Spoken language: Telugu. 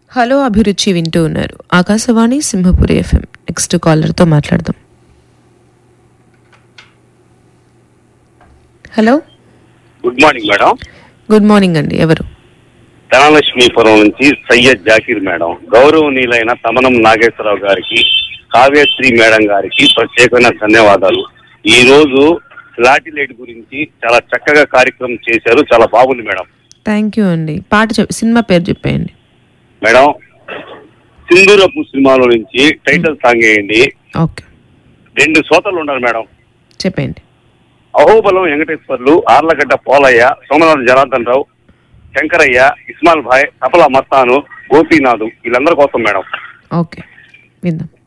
హలో అభిరుచి వింటూ ఉన్నారు ఆకాశవాణి సింహపురి ఎఫ్ఎం నెక్స్ట్ కాలర్తో మాట్లాడదాం hello good morning madam good morning అండి ఎవరు ధనలక్ష్మీపురం నుంచి సయ్యద్ జాకీర్ మేడం గౌరవనీయులైన తమనం నాగేశ్వరరావు గారికి కావ్యశ్రీ మేడం గారికి ప్రత్యేకమైన ధన్యవాదాలు ఈ రోజు లాటిలైట్ గురించి చాలా చక్కగా కార్యక్రమం చేశారు చాలా బాగుంది మేడం థ్యాంక్ యూ అండి పాట చెప్ సినిమా పేరు చెప్పేయండి మేడం సింధూరపు సినిమాలో నుంచి టైటిల్ సాంగ్ వేయండి ఓకే రెండు శ్రోతలు ఉన్నారు మేడం చెప్పండి అహోబలం వెంకటేశ్వర్లు ఆర్లగడ్డ పోలయ్య సోమనాథ్ జనార్దన్ రావు శంకరయ్య ఇస్మాల్ భాయ్ తపలా మస్తాను గోపీనాథు వీళ్ళందరి కోసం మేడం ఓకే విందాం